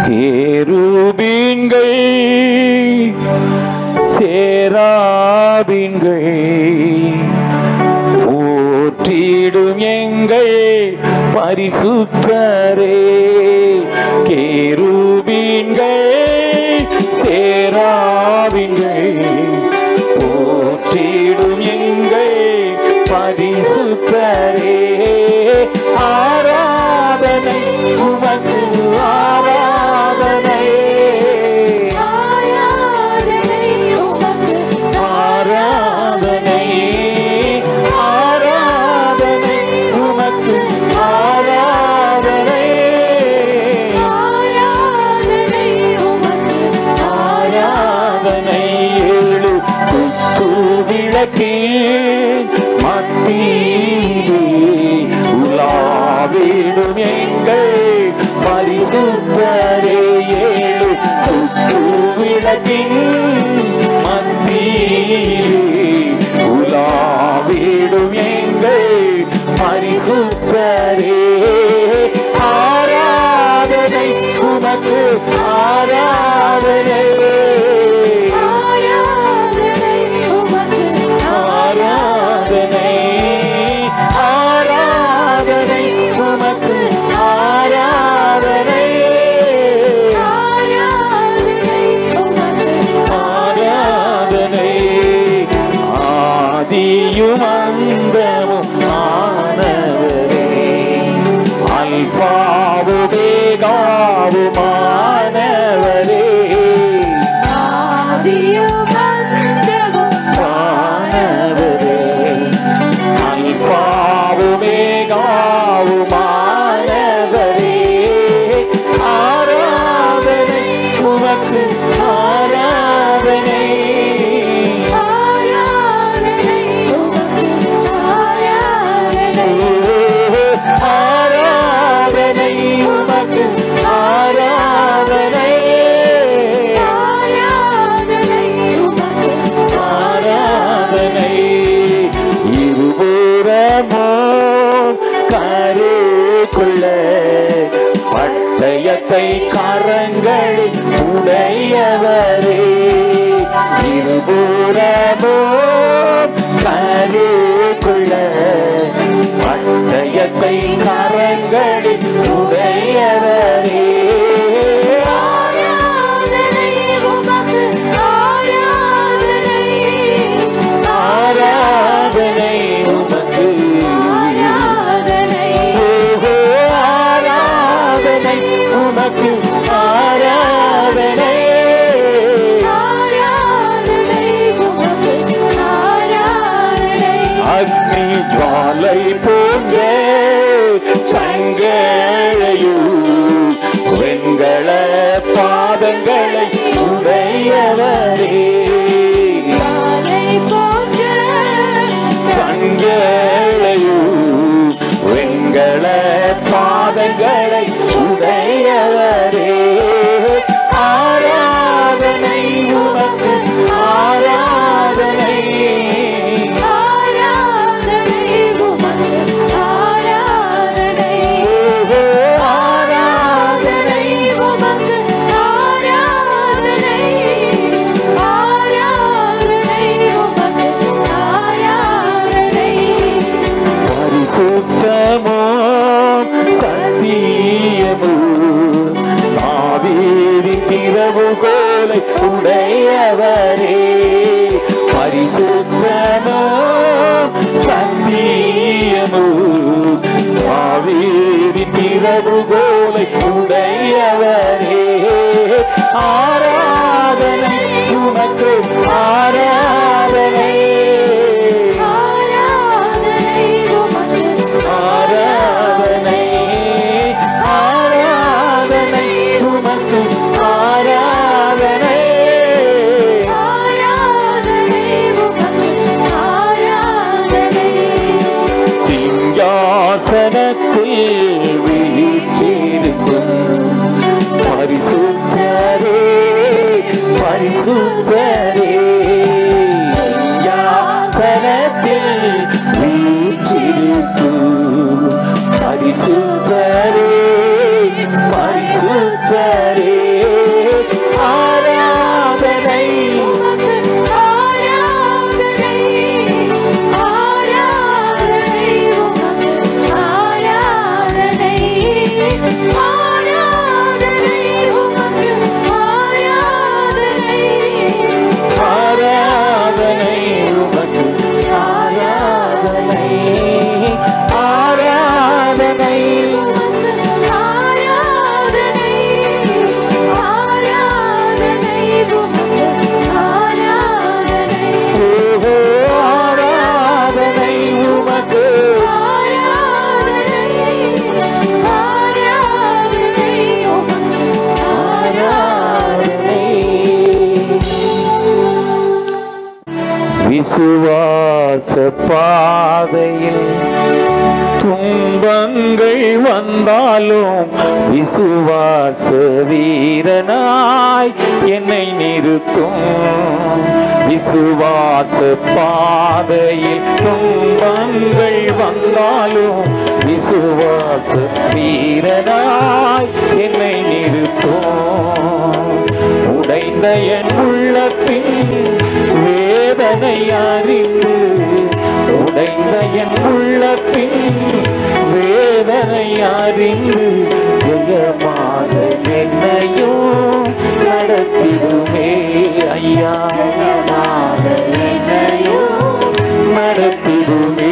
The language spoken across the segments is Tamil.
கேருபீன்கள் சேராபீன்கள் போற்றிடும் எங்கள் பரிசுத்தரே கேருபீன்கள் சேராபீன்கள் போற்றிடும் எங்கள் பரிசுத்தரே ஆராதனை உமக்கு ஆராதனை ஆராதனை ஆராதனை உமக்கு ஆராதனை ஆராதனை ஏழு குத்து விளக்கில் மத்தியிலே உலாவிடும் எங்கள் பரிசுத்தரே ஏழு குத்து விளக்கில் மத்தியிலே உலாவிடும் எங்கள் பரிசுத்தரே ஆராதனை உமக்கு ஆராதனை ஆராதனை ஆராதனை உமக்கு ஆராதனை ஆராதனை ஆதியும் அந்தமும் ஆனவரே அல்பாவு வேகாவுமானவரே ஆனவரே அல்பாவு வேகாவுமானவரே ஆராதனை உமக்கு ஆராதனை ஆராதனை உமக்கு ஆராதனை ஆராதனை இருபுறமோ கருக்குள்ள பட்டயத்தை கரங்களில் உடையவரே இருபுறமோ கருக்குள்ள பட்டயத்தை கரங்களில் உடையவரே ஆராதனை உமக்கு ஓஹோ ஆராதனை உமக்கு ஆராதனை அக்னி ஜுவாலை போன்ற கண்களையும் வெண்கள பாதங்களை உடையவரே கண்களையும் வெண்கள பாதங்களை உடையவரே ஆராதனை உமக்கு ஆராதனை ஓஹோ ஆராதனை பரிசுத்தமோ சத்தியமோ காவேரி திறவுகோலை உடையவரே பரிசுத்தமோ சத்தியமோ காவேரி திறவுகோலை உடையவரே ஆராதனை உமக்கு ஆராதனை ஆராதனை ஆராதனை உமக்கு ஆராதனை சிங்காசனத்தில் வீற்றிருக்கும் விசுவாச பாதையில் துன்பங்கள் வந்தாலும் விசுவாச வீரனாய் என்னை நிறுத்தும் விசுவாச பாதையில் துன்பங்கள் வந்தாலும் விசுவாச வீரனாய் என்னை நிறுத்தும் உடைந்த என் உள்ளத்தின் வேதனை அறிந்து உடைந்த என் உள்ளத்தின் வேதனை அறிந்து ஜெயமாக என்னையும் நடத்திடுமே ஐயா என்னையும் நடத்திடுமே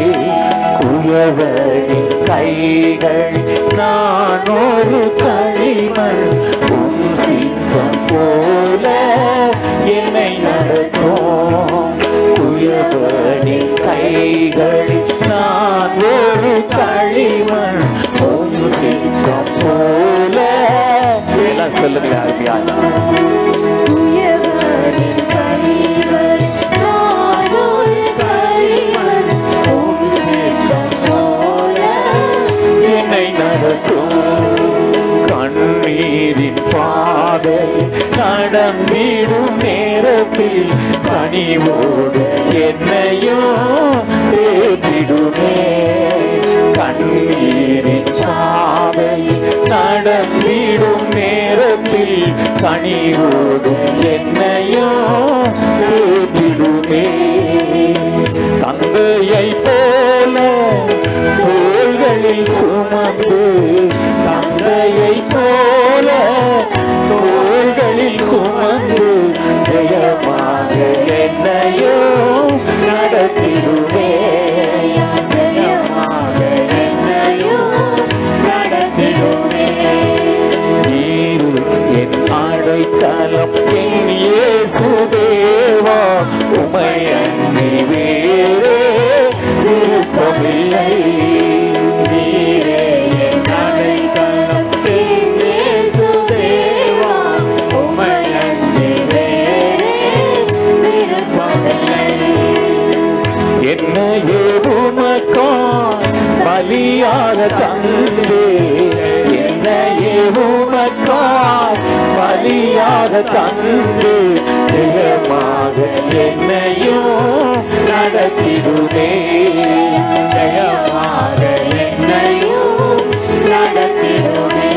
குயவனின் கைகள் நான் ஒரு களிமண் உம் சித்தம் போல என்னை நடத்தும் குயவனின் கைகள் நான் ஒரு களிமண் உம் சித்தம் போல எல்லாம் சொல்லுங்க அருமையான உயர்வரின் கைகள் நான் ஒரு களிமண் உம் சித்தம் போல என்னை நடத்தும் கண்ணீரின் பாதை நடந்திடும் நேரத்தில் கனிவோடு என்னையும் தேற்றிடுமே கண்ணீரின் பாதை நடந்திடும் நேரத்தில் கனிவோடு என்னையும் தேற்றிடுமே தந்தையை போல தோள்களில் சுமந்து தந்தையை போல தோள்களில் சுமந்து ஜெயமாக என்னையும் நடத்திடுவே ஜெயமாக என்னையும் நடத்திடுவே நீரு என் அடைக்கலம் என் இயேசு தேவா உமை அன்றி வேறே விருப்பமில்லை நீரே என் அடைக்கலம் என் இயேசு தேவா உமை அன்றி வேறே விருப்பமில்லை என்னையே உமக்காய் பலியாக தந்து என்னையே உமக்காய் பலியாக தந்து ஜெயமாக என்னையும் நடத்திடுமே ஜெயமாக என்னையும் நடத்திடுமே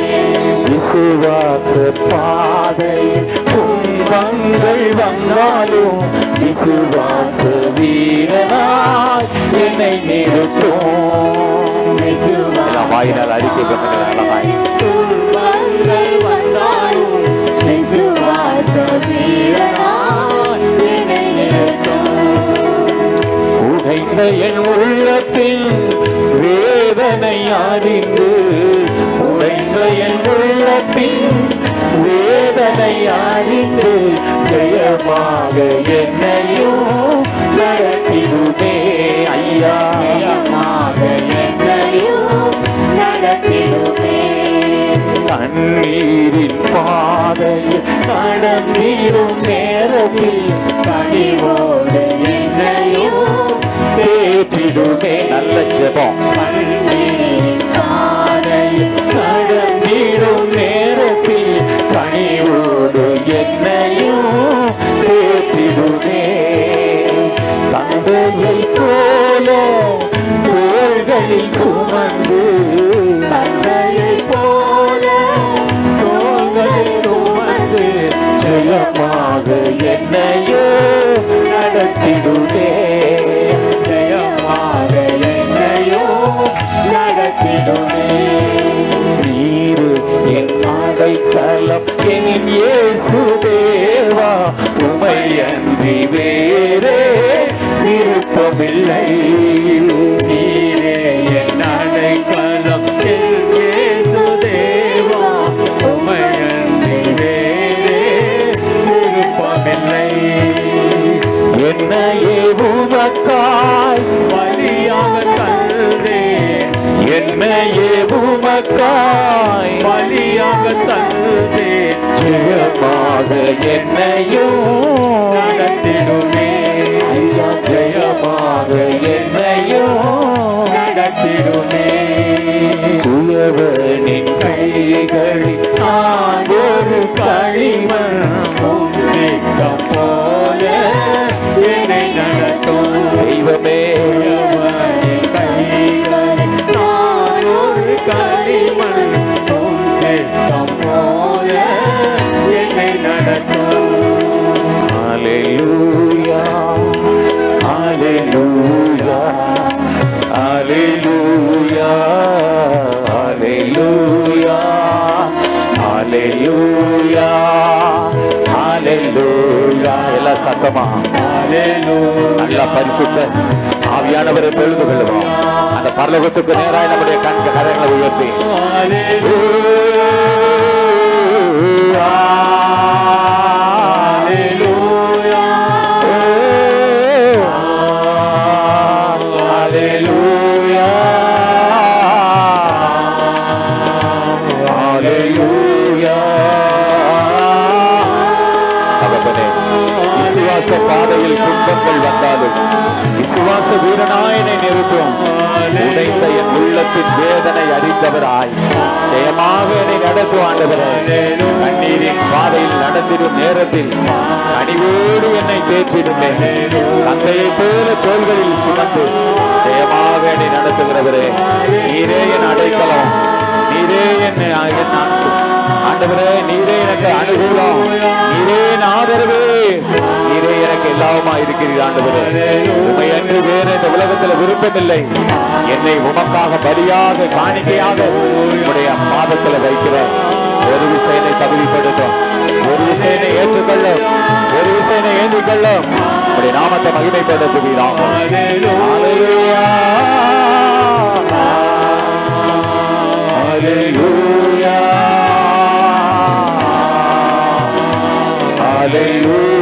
விசுவாச பாதை துன்பங்கள் வந்தாலும் விசுவாச வீரனாய் என்னை நிறுத்தும் எல்லாம் வாயினால் அறிக்கை பண்ணுங்கள் அழகாய் துன்பங்கள் வந்தாலும் விசுவாச வீரனாய் என்னை நிறுத்தும் உடைந்த என் உள்ளத்தின் வேதனை அறிந்து உடைந்த என் உள்ளத்தின் வேதனை அறிந்து ஜெயமாக என்னையும் நடத்திடுமே ஐயா ஜெயமாக என்னையும் நடத்திடுமே கண்ணீரின் பாதையில் கடந்திடும் நேரத்தில் கனிவோடு என்னையும் தேற்றிடுமே நல்ல ஜெபம் கண்ணீரின் பாதையில் கடந்திடும் நேரத்தில் கனிவோடு என்னையும் தேற்றிடுமே தந்தையை போல தோள்களில் சுமந்து தந்தையை போல தோள்களில் சுமந்து ஜெயமாக என்னையோ நடத்திடுமே ஜெயமாக என்னையோ நடத்திடுமே நீரு என் அடைக்கலம் என் இயேசு தேவா உமை அன்றி வேறே விருப்பமில்லை நீரே என் அடைக்கலம் என் இயேசு தேவா உமை அன்றி வேறே விருப்பமில்லை என்னையே உமக்காய் பலியாக தந்தேன் என்னையே உமக்காய் பலியாக தந்தேன் ஜெயமாக என்னையும் நடத்திடுமே ஜெயமாக என்னையும் நடத்திடுமே துயவனின் கைகளில் நான் ஒரு களிமண் உன் சித்தம் போல என்னை நடத்தும் தெய்வமே துயவனின் கைகளில் நான் ஒரு களிமண் உன் சித்தம் போல என்னை நடத்தும் Hallelujah. Hallelujah. Hallelujah. Hallelujah. Hallelujah. Hallelujah. எல்லாம் சத்தமா நல்ல பரிசுத்த ஆவியானவரை பொழுது கொள்ளுவோம் அந்த பரலோகத்துக்கு நேராக நம்முடைய கண் கரங்களை உயர்த்தி தகப்பனே, விசுவாச பாதையில் துன்பங்கள் வந்தாலும் விசுவாச வீரனாயனை நிறுத்தும் உடைந்த என் உள்ளத்தின் வேதனை அறிந்தவராய் ஜெயமாக என்னை நடத்தும் ஆண்டவரே கண்ணீரின் பாதையில் நடந்திடும் நேரத்தில் கனிவோடு என்னை தேற்றிடுமே தந்தையைப் போல தோள்களில் சுமந்து ஜெயமாக என்னை நடத்துகிறவரே நீரே என் அடைக்கலம் நீரே என் என் அன்பு. ஆண்டவரே நீரே எனக்கு அனுகூலம் நீரே என் ஆதரவு நீரே எனக்கு எல்லாமா இருக்கிறீர் ஆண்டவரே உண்மை என்று வேறு இந்த உலகத்துல விருப்பமில்லை என்னை உமக்காக பலியாக காணிக்கையாக உடைய பாதத்துல வைக்கிறேன் ஒரு விஷயனை தகுதிப்படுத்தும் ஒரு விஷயனை ஏற்றுக்கொள்ளும் ஒரு விஷயனை ஏந்திக்கொள்ளும் உடைய நாமத்தை மகிமைப்படுத்துவீராக Hallelujah. Hallelujah. Hallelujah.